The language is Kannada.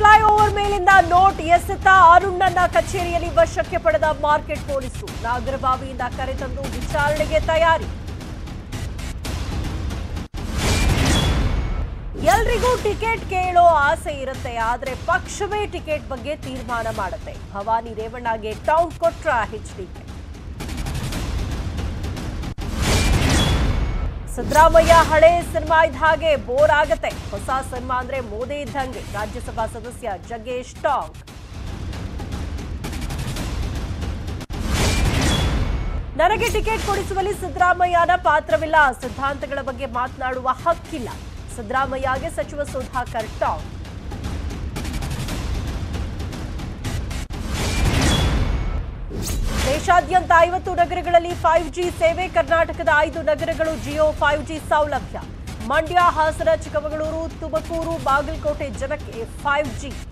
ಫ್ಲೈಓವರ್ ಮೇಲಿಂದ ನೋಟ್ ಎಸೆತ ಅರುಣ್ಣನ ಕಚೇರಿಯಲ್ಲಿ ವಶಕ್ಕೆ ಪಡೆದ ಮಾರ್ಕೆಟ್ ಪೊಲೀಸರು ನಾಗರಬಾವಿಯಿಂದ ಕರೆತಂದು ವಿಚಾರಣೆಗೆ ತಯಾರಿ ಎಲ್ರಿಗೂ ಟಿಕೆಟ್ ಕೇಳೋ ಆಸೆ ಇರುತ್ತೆ ಆದ್ರೆ ಪಕ್ಷವೇ ಟಿಕೆಟ್ ಬಗ್ಗೆ ತೀರ್ಮಾನ ಮಾಡುತ್ತೆ ಭವಾನಿ ರೇವಣ್ಣಗೆ ಟೌನ್ ಕೊಟ್ರ ಎಚ್ಡಿಕೆ ಸಿದ್ದರಾಮಯ್ಯ ಹಳೆ ಸಿನಿಮಾ ಇದ್ದ ಹಾಗೆ ಬೋರ್ ಆಗತ್ತೆ ಹೊಸ ಸಿನಿಮಾ ಅಂದ್ರೆ ಮೋದಿ ಇದ್ದಂಗೆ ರಾಜ್ಯಸಭಾ ಸದಸ್ಯ ಜಗ್ಗೇಶ್ ಟಾಂಗ್ ನನಗೆ ಟಿಕೆಟ್ ಕೊಡಿಸುವಲ್ಲಿ ಸಿದ್ದರಾಮಯ್ಯನ ಪಾತ್ರವಿಲ್ಲ ಸಿದ್ಧಾಂತಗಳ ಬಗ್ಗೆ ಮಾತನಾಡುವ ಹಕ್ಕಿಲ್ಲ ಸಿದ್ದರಾಮಯ್ಯಗೆ ಸಚಿವ ಸುಧಾಕರ್ ಟಾಂಗ್ ದೇಶಾದ್ಯಂತ ಐವತ್ತು ನಗರಗಳಲ್ಲಿ ಫೈವ್ ಜಿ ಸೇವೆ ಕರ್ನಾಟಕದ ಐದು ನಗರಗಳು ಜಿಯೋ ಫೈವ್ ಜಿ ಸೌಲಭ್ಯ ಮಂಡ್ಯ ಹಾಸನ ಚಿಕ್ಕಮಗಳೂರು ತುಮಕೂರು ಬಾಗಲಕೋಟೆ ಜನಕ್ಕೆ ಫೈವ್ ಜಿ